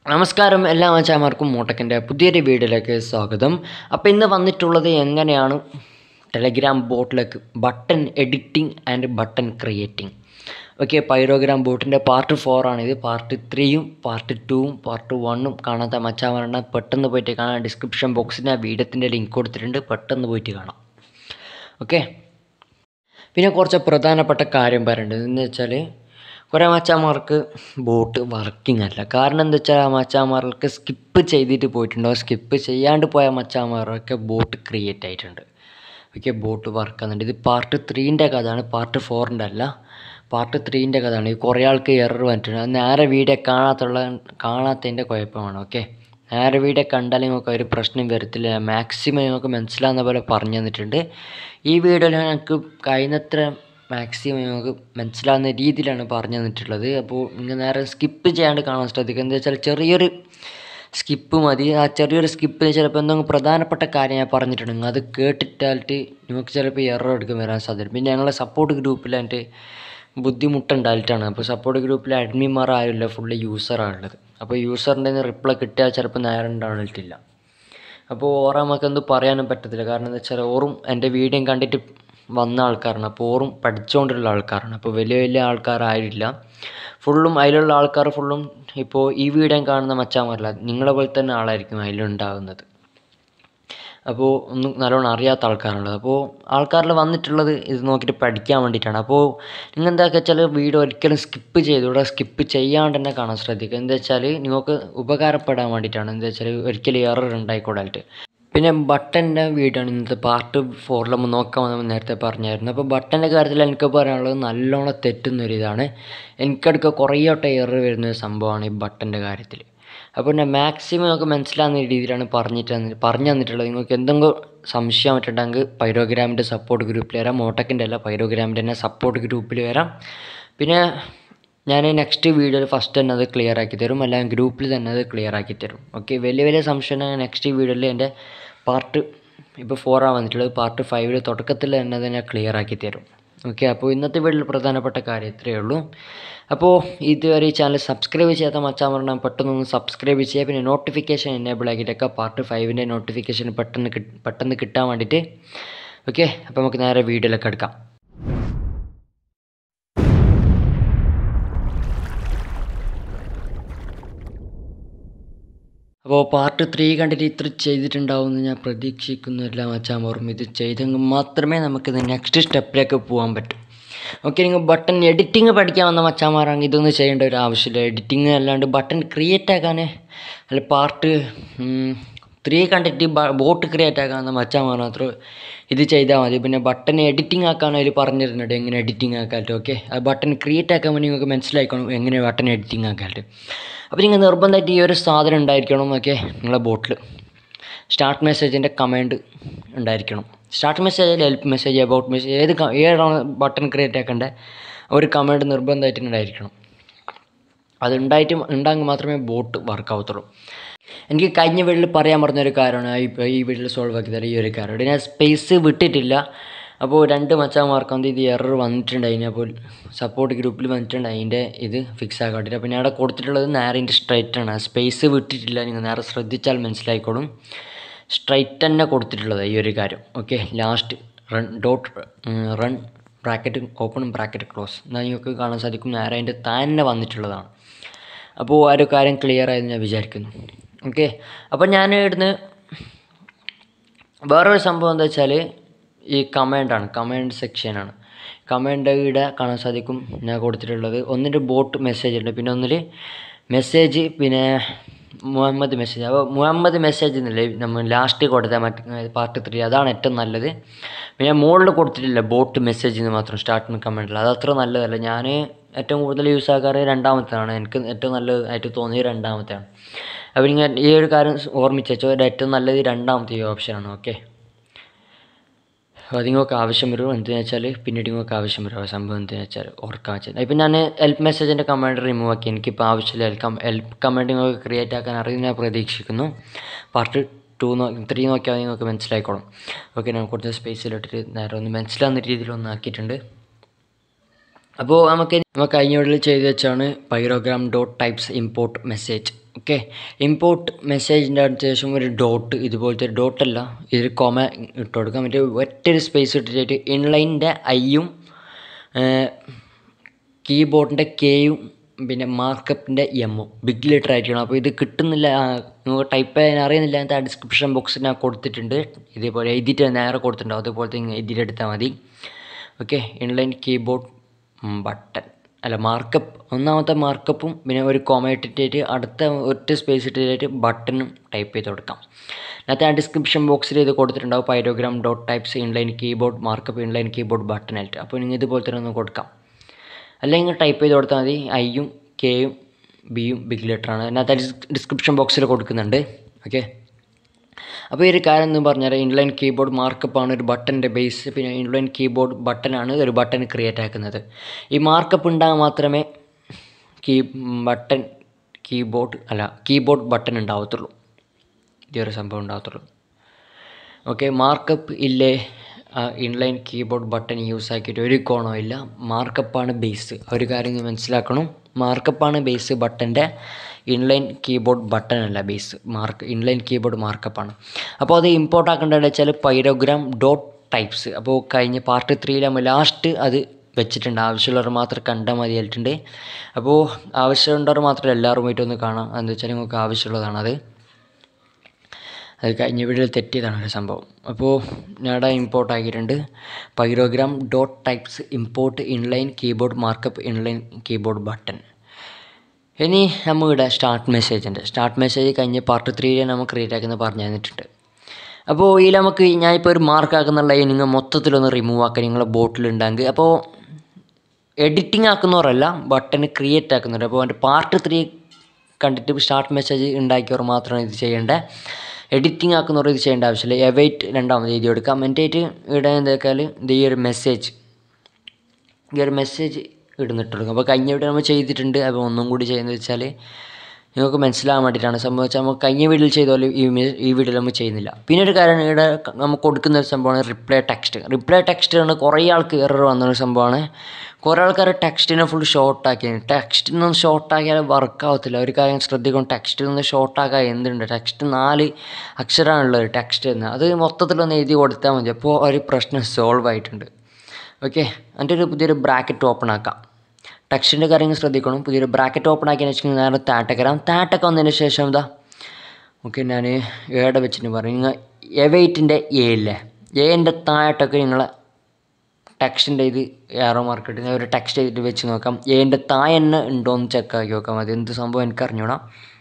നമസ്കാരം എല്ലാ മച്ചാമാർക്കും മോട്ടക്കിൻ്റെ പുതിയൊരു വീഡിയോയിലേക്ക് സ്വാഗതം അപ്പോൾ ഇന്ന് വന്നിട്ടുള്ളത് എങ്ങനെയാണ് ടെലഗ്രാം ബോട്ടിലേക്ക് button editing and button creating okay Pyrogram ബോട്ടിൻ്റെ പാർട്ട് ഫോറാണിത് പാർട്ട് ത്രീയും പാർട്ട് ടൂവും പാർട്ട് വണ്ണും കാണാത്ത മച്ചാമാരുടെ പെട്ടെന്ന് പോയിട്ട് കാണാം ഡിസ്ക്രിപ്ഷൻ ബോക്സിൽ ആ വീഡിയോത്തിൻ്റെ ലിങ്ക് കൊടുത്തിട്ടുണ്ട് പെട്ടെന്ന് പോയിട്ട് കാണാം ഓക്കെ പിന്നെ കുറച്ച് പ്രധാനപ്പെട്ട കാര്യം പറയേണ്ടത് എന്ന് വെച്ചാൽ കുറേ മച്ചാന്മാർക്ക് ബോട്ട് വർക്കിംഗ് അല്ല കാരണം എന്താ വെച്ചാൽ ആ മച്ചാന്മാർക്ക് സ്കിപ്പ് ചെയ്തിട്ട് പോയിട്ടുണ്ടോ സ്കിപ്പ് ചെയ്യാണ്ട് പോയ മച്ചാന്മാരൊക്കെ ബോട്ട് ക്രിയേറ്റ് ആയിട്ടുണ്ട് ഓക്കെ ബോട്ട് വർക്ക് ആകുന്നുണ്ട് ഇത് പാർട്ട് ത്രീൻ്റെ കഥയാണ് പാർട്ട് ഫോറിൻ്റെ അല്ല പാർട്ട് ത്രീൻ്റെ കഥയാണ് ഈ കുറേ ആൾക്ക് എറർ വന്നിട്ടുണ്ട് അത് നേരെ വീഡിയോ കാണാത്തുള്ള കാണാത്തതിൻ്റെ കുഴപ്പമാണ് ഓക്കെ നേരെ വീഡിയോ കണ്ടാൽ നിങ്ങൾക്ക് ഒരു പ്രശ്നം വരത്തില്ല മാക്സിമം നിങ്ങൾക്ക് മനസ്സിലാവുന്ന പോലെ പറഞ്ഞു തന്നിട്ടുണ്ട് ഈ വീഡിയോയിൽ ഞങ്ങൾക്ക് കഴിയുന്നത്ര മാക്സിമം നിങ്ങൾക്ക് മനസ്സിലാവുന്ന രീതിയിലാണ് പറഞ്ഞു തന്നിട്ടുള്ളത് അപ്പോൾ നിങ്ങൾ നേരെ സ്കിപ്പ് ചെയ്യാണ്ട് കാണാൻ ശ്രദ്ധിക്കുക എന്താ വെച്ചാൽ ചെറിയൊരു സ്കിപ്പ് മതി ആ ചെറിയൊരു സ്കിപ്പ് ചിലപ്പോൾ എന്തെങ്കിലും പ്രധാനപ്പെട്ട കാര്യം ഞാൻ പറഞ്ഞിട്ടുണ്ടെങ്കിൽ അത് കേട്ടിട്ടായിട്ട് നിങ്ങൾക്ക് ചിലപ്പോൾ എറർ എടുക്കാൻ വരാൻ സാധ്യത പിന്നെ ഞങ്ങളെ സപ്പോർട്ട് ഗ്രൂപ്പിലായിട്ട് ബുദ്ധിമുട്ടുണ്ടായിട്ടാണ് അപ്പോൾ സപ്പോർട്ട് ഗ്രൂപ്പിൽ അഡ്മിന്മാർ ആരുമില്ല ഫുള്ള് യൂസറാണുള്ളത് അപ്പോൾ യൂസറിൻ്റെ റിപ്ലൈ കിട്ടിയാൽ ചിലപ്പോൾ നേരെ ഉണ്ടായിട്ടില്ല അപ്പോൾ ഓറ നമുക്ക് എന്ത് പറയാനും പറ്റത്തില്ല കാരണം എന്താ വെച്ചാൽ ഓറും എൻ്റെ വീഡിയോ കണ്ടിട്ട് വന്ന ആൾക്കാരാണ് അപ്പോൾ ഓറും പഠിച്ചുകൊണ്ടുള്ള ആൾക്കാരാണ് അപ്പോൾ വലിയ വലിയ ആൾക്കാരായില്ല ഫുള്ളും അതിലുള്ള ആൾക്കാർ ഫുള്ളും ഇപ്പോൾ ഈ വീഡിയോ കാണുന്ന മച്ചാന്മാരല്ല നിങ്ങളെ പോലെ തന്നെ ആളായിരിക്കും അതിലുണ്ടാകുന്നത് അപ്പോൾ ഒന്നും നല്ലോണം അറിയാത്ത ആൾക്കാരുള്ളത് അപ്പോൾ ആൾക്കാരിൽ വന്നിട്ടുള്ളത് ഇത് നോക്കിയിട്ട് പഠിക്കാൻ വേണ്ടിയിട്ടാണ് അപ്പോൾ നിങ്ങൾ എന്താക്കുക വെച്ചാൽ വീഡിയോ ഒരിക്കലും സ്കിപ്പ് ചെയ്തുകൂടെ സ്കിപ്പ് ചെയ്യാണ്ട് തന്നെ കാണാൻ ശ്രദ്ധിക്കുക എന്താ വെച്ചാൽ നിങ്ങൾക്ക് ഉപകാരപ്പെടാൻ വേണ്ടിയിട്ടാണ് എന്താ വെച്ചാൽ ഒരിക്കലും എറർ ഉണ്ടായിക്കൂടായിട്ട് പിന്നെ ബട്ടൻ്റെ വീഡിയോ ആണ് ഇന്നത്തെ പാർട്ട് ഫോറിൽ നമ്മൾ നോക്കാമെന്ന് നേരത്തെ പറഞ്ഞായിരുന്നു അപ്പോൾ ബട്ടൻ്റെ കാര്യത്തിൽ എനിക്ക് പറയാനുള്ളത് നല്ലോണം തെറ്റുന്ന ഒരു ഇതാണ് എനിക്കടുക്ക കുറേ വട്ടം എറർ വരുന്ന ഒരു സംഭവമാണ് ഈ ബട്ടൻ്റെ കാര്യത്തിൽ അപ്പോൾ പിന്നെ മാക്സിമം നമുക്ക് മനസ്സിലാവുന്ന രീതിയിലാണ് പറഞ്ഞിട്ട് തന്നി- പറഞ്ഞു തന്നിട്ടുള്ളത് നിങ്ങൾക്ക് എന്തെങ്കിലും സംശയം പറ്റുണ്ടെങ്കിൽ പൈരോഗ്രാമിൻ്റെ സപ്പോർട്ട് ഗ്രൂപ്പിൽ വരാം മോട്ടക്കിൻ്റെ അല്ല പൈരോഗ്രാമിൻ്റെ തന്നെ സപ്പോർട്ട് ഗ്രൂപ്പിൽ വരാം പിന്നെ ഞാൻ നെക്സ്റ്റ് വീഡിയോയിൽ ഫസ്റ്റ് തന്നെ അത് ക്ലിയർ ആക്കി തരും അല്ലെങ്കിൽ ഗ്രൂപ്പിൽ തന്നെ അത് ക്ലിയർ ആക്കി തരും ഓക്കെ വലിയ വലിയ സംശയം നെക്സ്റ്റ് വീഡിയോയിൽ എൻ്റെ പാർട്ട് ഇപ്പോൾ ഫോറാണ് വന്നിട്ടുള്ളത് പാർട്ട് ഫൈവിൽ തുടക്കത്തിൽ തന്നെ അത് ഞാൻ ക്ലിയർ ആക്കി തരും ഓക്കെ അപ്പോൾ ഇന്നത്തെ വീഡിയോയിൽ പ്രധാനപ്പെട്ട കാര്യം ഇത്രയേ ഉള്ളൂ അപ്പോൾ ഇതുവരെ ഈ ചാനൽ സബ്സ്ക്രൈബ് ചെയ്യാത്ത മച്ചാൻ പറഞ്ഞാൽ പെട്ടെന്നൊന്ന് സബ്സ്ക്രൈബ് ചെയ്യുക പിന്നെ നോട്ടിഫിക്കേഷൻ എനേബിൾ ആക്കിയിട്ടൊക്കെ പാർട്ട് ഫൈവിൻ്റെ നോട്ടിഫിക്കേഷൻ പെട്ടെന്ന് കിട്ട് പെട്ടെന്ന് കിട്ടാൻ വേണ്ടിയിട്ട് ഓക്കെ അപ്പോൾ നമുക്ക് നേരെ വീഡിയോയിലൊക്കെ എടുക്കാം അപ്പോൾ പാർട്ട് ത്രീ കണ്ടിട്ട് ഇത്ര ചെയ്തിട്ടുണ്ടാവുമെന്ന് ഞാൻ പ്രതീക്ഷിക്കുന്നില്ല മച്ചാൻ ഇത് ചെയ്തെങ്കിൽ മാത്രമേ നമുക്കിത് നെക്സ്റ്റ് സ്റ്റെപ്പിലേക്ക് പോകാൻ പറ്റൂ ഓക്കെ നിങ്ങൾ ബട്ടൺ എഡിറ്റിംഗ് പഠിക്കാൻ വന്ന മച്ചാന്മാരാണെങ്കിൽ ഇതൊന്നും ചെയ്യേണ്ട ഒരു ആവശ്യമില്ല എഡിറ്റിംഗ് അല്ലാണ്ട് ബട്ടൺ ക്രിയേറ്റ് ആക്കാൻ അല്ല പാർട്ട് ത്രീ കണ്ടിട്ട് ബോട്ട് ക്രിയേറ്റ് ആക്കാവുന്ന മച്ചാന്മാർ മാത്രം ഇത് ചെയ്താൽ മതി പിന്നെ ബട്ടൺ എഡിറ്റിംഗ് ആക്കാൻ അതിൽ പറഞ്ഞിരുന്നുണ്ട് എങ്ങനെ എഡിറ്റിംഗ് ആക്കാനായിട്ട് ഓക്കെ ആ ബട്ടൺ ക്രിയേറ്റ് ആക്കാൻ വേണ്ടി നിങ്ങൾക്ക് മനസ്സിലാക്കണം എങ്ങനെ ബട്ടൺ എഡിറ്റിംഗ് ആക്കാനായിട്ട് അപ്പോൾ നിങ്ങൾ നിർബന്ധമായിട്ട് ഈ ഒരു സാധനം ഉണ്ടായിരിക്കണം ഓക്കെ നിങ്ങളെ ബോട്ടിൽ സ്റ്റാർട്ട് മെസ്സേജിൻ്റെ കമാൻഡ് ഉണ്ടായിരിക്കണം start message help message about message ഏത് ക- ഏതാണ് ബട്ടൺ ക്രിയേറ്റ് ആക്കേണ്ട ഒരു കമാൻഡ് നിർബന്ധമായിട്ട് ഉണ്ടായിരിക്കണം അത് ഉണ്ടായിട്ട് ഉണ്ടാകുമ്പോൾ മാത്രമേ ബോട്ട് വർക്ക് ആവത്തുള്ളൂ എനിക്ക് കഴിഞ്ഞ വീട്ടിൽ പറയാൻ പറഞ്ഞൊരു കാര്യമാണ് ഈ ഈ വീട്ടിൽ സോൾവ് ആക്കി തരാം ഈ ഒരു കാര്യം ഞാൻ സ്പേസ് വിട്ടിട്ടില്ല അപ്പോൾ രണ്ട് മച്ചാന്മാർക്ക് വന്ന് ഇത് എറർ വന്നിട്ടുണ്ട് അതിനപ്പോൾ സപ്പോർട്ട് ഗ്രൂപ്പിൽ വന്നിട്ടുണ്ട് അതിൻ്റെ ഇത് ഫിക്സ് ആക്കാട്ടില്ല അപ്പോൾ ഞാൻ അവിടെ കൊടുത്തിട്ടുള്ളത് നേരെ ഇതിൻ്റെ സ്ട്രൈറ്റ് ആണ് സ്പേസ് വിട്ടിട്ടില്ല നിങ്ങൾ നേരെ ശ്രദ്ധിച്ചാൽ മനസ്സിലായിക്കോളും സ്ട്രൈറ്റ് തന്നെ കൊടുത്തിട്ടുള്ളത് ഈ ഒരു കാര്യം okay last run dot run bracket open bracket close എന്നാൽ നിങ്ങൾക്ക് കാണാൻ സാധിക്കും നേരെ അതിൻ്റെ തന്നെ വന്നിട്ടുള്ളതാണ് അപ്പോൾ ആ ഒരു കാര്യം ക്ലിയർ ആയെന്ന് ഞാൻ വിചാരിക്കുന്നു ഓക്കെ അപ്പോൾ ഞാൻ ഇവിടുന്ന് വേറൊരു സംഭവം എന്താ വെച്ചാൽ ഈ കമാൻഡാണ് കമാൻഡ് സെക്ഷനാണ് കമാൻഡ് ഇവിടെ കാണാൻ സാധിക്കും ഞാൻ കൊടുത്തിട്ടുള്ളത് ഒന്നിൻ്റെ ബോട്ട് മെസ്സേജ് ഉണ്ട് പിന്നെ ഒന്നിൽ മെസ്സേജ് പിന്നെ മുഹമ്മദ് മെസ്സേജ് അപ്പോൾ മുഹമ്മദ് മെസ്സേജ് എന്നില്ലേ നമ്മൾ ലാസ്റ്റ് കൊടുത്ത മറ്റേ പാർട്ട് ത്രീ അതാണ് ഏറ്റവും നല്ലത് പിന്നെ മുകളിൽ കൊടുത്തിട്ടില്ല ബോട്ട് മെസ്സേജ് എന്ന് മാത്രം സ്റ്റാർട്ടിങ് കമൻറ്റിൽ അത് അത്ര നല്ലതല്ല ഞാൻ ഏറ്റവും കൂടുതൽ യൂസ് ആക്കാറ് രണ്ടാമത്തേതാണ് എനിക്ക് ഏറ്റവും നല്ലതായിട്ട് തോന്നിയത് രണ്ടാമത്തെയാണ് അപ്പോൾ നിങ്ങൾ ഈ ഒരു കാര്യം ഓർമ്മിച്ച് വെച്ചോ ഏറ്റവും നല്ലത് രണ്ടാമത്തെ ഈ ഓപ്ഷനാണ് ഓക്കെ അത് നിങ്ങൾക്ക് ആവശ്യം വരും എന്തെന്ന് വെച്ചാൽ പിന്നീട് നിങ്ങൾക്ക് ആവശ്യം വരും ആ സംഭവം എന്തെന്ന് വെച്ചാൽ ഓർക്കാൻ വെച്ചാൽ ഇപ്പം ഞാൻ ഹെൽപ്പ് മെസ്സേജിൻ്റെ കമാൻഡ് റിമൂവ് ആക്കി എനിക്കിപ്പോൾ ആവശ്യമില്ല ഹെൽപ്പ് ഹെൽപ്പ് കമാൻഡ് നിങ്ങൾക്ക് ക്രിയേറ്റ് ആക്കാൻ അറിയുന്ന ഞാൻ പ്രതീക്ഷിക്കുന്നു പാർട്ട് ടു നോ ത്രീ നോക്കിയാൽ നിങ്ങൾക്ക് മനസ്സിലായിക്കോളും ഓക്കെ ഞാൻ കുറച്ച് സ്പേസിലിട്ടിട്ട് നേരെ ഒന്ന് മനസ്സിലാവുന്ന രീതിയിൽ ഒന്ന് ആക്കിയിട്ടുണ്ട് അപ്പോൾ നമുക്ക് നമുക്ക് കഴിഞ്ഞ വീഡിയോയിൽ ചെയ്ത് വെച്ചാണ് Pyrogram dot types import message okay import മെസ്സേജിൻ്റെ അടുത്ത ശേഷം ഒരു ഡോട്ട് ഇതുപോലത്തെ ഒരു ഡോട്ടല്ല ഇതൊരു കൊമ ഇട്ട് കൊടുക്കാം മറ്റേ ഒറ്റൊരു സ്പേസ് ഇട്ടിട്ട് ഇൻലൈനിൻ്റെ ഐയും കീബോർഡിൻ്റെ കെയും പിന്നെ മാർക്കപ്പിൻ്റെ എമ്മും ബിഗ് ലെറ്റർ ആയിട്ടാണ് അപ്പോൾ ഇത് കിട്ടുന്നില്ല ആ, നിങ്ങൾക്ക് ടൈപ്പ് ചെയ്യാൻ അറിയുന്നില്ല എന്നിട്ട് ആ ഡിസ്ക്രിപ്ഷൻ ബോക്സിൽ ഞാൻ കൊടുത്തിട്ടുണ്ട് ഇതേപോലെ എഴുതിയിട്ട് നേരെ കൊടുത്തിട്ടുണ്ടാവും അതുപോലത്തെ ഇങ്ങ് എഴുതിയിട്ട് എടുത്താൽ മതി ഓക്കെ ഇൻലൈൻ കീബോർഡ് ബട്ടൺ അല്ല മാർക്കപ്പ് ഒന്നാമത്തെ മാർക്കപ്പും പിന്നെ ഒരു കോമ ഇട്ടിട്ട് അടുത്ത ഒറ്റ സ്പേസ് ഇട്ടിട്ട് ബട്ടണും ടൈപ്പ് ചെയ്ത് കൊടുക്കാം അതിനകത്ത് ആ ഡിസ്ക്രിപ്ഷൻ ബോക്സിൽ ഇത് കൊടുത്തിട്ടുണ്ടാവും Pyrogram dot types inline keyboard markup inline keyboard button ആയിട്ട് അപ്പോൾ നിങ്ങൾ ഇതുപോലെ തന്നെ ഒന്ന് കൊടുക്കാം അല്ലെങ്കിൽ ടൈപ്പ് ചെയ്ത് കൊടുത്താൽ മതി ഐയും കെയും ബിയും ബിഗ് ലെറ്ററാണ് അതിനകത്ത് ഡിസ്ക്രിപ്ഷൻ ബോക്സിൽ കൊടുക്കുന്നുണ്ട് ഓക്കെ അപ്പോൾ ഈ ഒരു കാര്യം എന്ന് പറഞ്ഞാൽ ഇൻലൈൻ കീബോർഡ് മാർക്കപ്പാണ് ഒരു ബട്ടൻ്റെ ബേസ് പിന്നെ ഇൻലൈൻ കീബോർഡ് ബട്ടനാണ് ഒരു ബട്ടൺ ക്രിയേറ്റ് ആക്കുന്നത് ഈ മാർക്കപ്പ് ഉണ്ടാകാൻ മാത്രമേ കീ ബട്ടൺ കീബോർഡ് അല്ല കീബോർഡ് ബട്ടൺ ഉണ്ടാവത്തുള്ളൂ ഈ ഒരു സംഭവം ഉണ്ടാകത്തുള്ളൂ ഓക്കെ മാർക്കപ്പ് ഇല്ലേ ഇൻലൈൻ കീബോർഡ് ബട്ടൺ യൂസ് ആക്കിയിട്ട് ഒരു കോണോ ഇല്ല മാർക്കപ്പാണ് ബേസ് ഒരു കാര്യം നിങ്ങൾ മനസ്സിലാക്കണം മാർക്കപ്പാണ് ബേസ് ബട്ടൻ്റെ ഇൻലൈൻ കീബോർഡ് ബട്ടൺ അല്ല ബേസ് മാർക്ക് ഇൻലൈൻ കീബോർഡ് മാർക്കപ്പാണ് അപ്പോൾ അത് ഇമ്പോർട്ട് ആക്കേണ്ടതെന്ന് വെച്ചാൽ പൈരോഗ്രാം ഡോട്ട് ടൈപ്സ് അപ്പോൾ കഴിഞ്ഞ പാർട്ട് ത്രീയിലാകുമ്പോൾ ലാസ്റ്റ് അത് വെച്ചിട്ടുണ്ട് ആവശ്യമുള്ളവർ മാത്രം കണ്ടാൽ മതിയായിട്ടുണ്ട് അപ്പോൾ ആവശ്യമുള്ളവർ മാത്രം എല്ലാവരും പോയിട്ട് ഒന്ന് കാണാം എന്താ വെച്ചാൽ നിങ്ങൾക്ക് ആവശ്യമുള്ളതാണ് അത് അത് കഴിഞ്ഞ വീഡിയോയിൽ തെറ്റിയതാണ് ഒരു സംഭവം അപ്പോൾ ഞാൻ ഇമ്പോർട്ട് ആക്കിയിട്ടുണ്ട് Pyrogram dot types import inline keyboard markup inline keyboard button ഇനി നമ്മളിവിടെ സ്റ്റാർട്ട് മെസ്സേജ് ഉണ്ട് സ്റ്റാർട്ട് മെസ്സേജ് കഴിഞ്ഞ് പാർട്ട് ത്രീയിൽ നമ്മൾ ക്രിയേറ്റ് ആക്കുന്നത് പറഞ്ഞു തന്നിട്ടുണ്ട് അപ്പോൾ ഇതിൽ നമുക്ക് ഞാനിപ്പോൾ ഒരു മാർക്ക് ആക്കുന്നുള്ള നിങ്ങൾ മൊത്തത്തിലൊന്ന് റിമൂവ് ആക്കാൻ നിങ്ങളെ ബോട്ടിലുണ്ടെങ്കിൽ അപ്പോൾ എഡിറ്റിംഗ് ആക്കുന്നവരല്ല ബട്ടൺ ക്രിയേറ്റ് ആക്കുന്നുണ്ട് അപ്പോൾ എൻ്റെ പാർട്ട് ത്രീ കണ്ടിട്ട് സ്റ്റാർട്ട് മെസ്സേജ് ഉണ്ടാക്കിയവർ മാത്രമാണ് ഇത് ചെയ്യേണ്ടത് എഡിറ്റിംഗ് ആക്കുന്നവർ ഇത് ചെയ്യേണ്ട ആവശ്യമില്ല എവൈറ്റ് രണ്ടാമത് എഴുതി കൊടുക്കാം എൻ്റെ ഇവിടെ എന്താ വെച്ചാൽ ഇത് ഈ ഒരു മെസ്സേജ് ഈ ഒരു മെസ്സേജ് ഇടുന്നിട്ട് കൊടുക്കും അപ്പോൾ കഴിഞ്ഞ വീഡിയോ നമ്മൾ ചെയ്തിട്ടുണ്ട് അപ്പോൾ ഒന്നും കൂടി ചെയ്യുന്നത് വെച്ചാൽ നിങ്ങൾക്ക് മനസ്സിലാകാൻ വേണ്ടിയിട്ടാണ് സംഭവം വെച്ചാൽ നമുക്ക് കഴിഞ്ഞ വീഡിയോയിൽ ചെയ്ത പോലെ ഈ മി- ഈ വീഡിയോയിൽ നമ്മൾ ചെയ്യുന്നില്ല പിന്നെ ഒരു കാര്യം ഇവിടെ ക- നമുക്ക് കൊടുക്കുന്ന ഒരു സംഭവമാണ് റിപ്ലൈ ടെക്സ്റ്റ് റിപ്ലൈ ടെക്സ്റ്റ് ആണ് കുറേ ആൾക്ക് എറർ വന്നൊരു സംഭവമാണ് കുറേ ആൾക്കാർ ടെക്സ്റ്റിനെ ഫുൾ ഷോർട്ടാക്കി ടെക്സ്റ്റിൽ നിന്ന് ഷോർട്ടാക്കിയാൽ വർക്ക് ആവത്തില്ല ഒരു കാര്യം ശ്രദ്ധിക്കണം ടെക്സ്റ്റിൽ നിന്ന് ഷോർട്ടാക്കാൻ എന്തുണ്ട് ടെക്സ്റ്റ് നാല് അക്ഷരമാണുള്ളത് ടെക്സ്റ്റ് എന്ന് അത് മൊത്തത്തിലൊന്ന് എഴുതി കൊടുത്താൽ മതി അപ്പോൾ ഒരു പ്രശ്നം സോൾവ് ആയിട്ടുണ്ട് ഓക്കെ എൻ്റെ ഒരു പുതിയൊരു ബ്രാക്കറ്റ് ഓപ്പൺ ആക്കാം ടെക്സ്റ്റിൻ്റെ കാര്യങ്ങൾ ശ്രദ്ധിക്കണം പുതിയൊരു ബ്രാക്കറ്റ് ഓപ്പൺ ആക്കിയതിന് ശേഷം നേരെ താട്ടക്കരാം താട്ടൊക്കെ വന്നതിന് ശേഷം എന്താ ഓക്കെ ഞാൻ ഏടെ വെച്ചിട്ട് പറയും നിങ്ങൾ എവൈറ്റിൻ്റെ എ ഇല്ലേ എൻ്റെ താഴോട്ടൊക്കെ നിങ്ങൾ ടെക്സ്റ്റിൻ്റെ ഇത് ഏറോ മാർക്കിട്ട് ഒരു ടെക്സ്റ്റ് ചെയ്തിട്ട് വെച്ച് നോക്കാം എൻ്റെ താഴെ തന്നെ ഉണ്ടോ എന്ന് ചെക്ക് ആക്കി നോക്കാം അത് എന്ത് സംഭവം എനിക്ക് അറിഞ്ഞൂടാ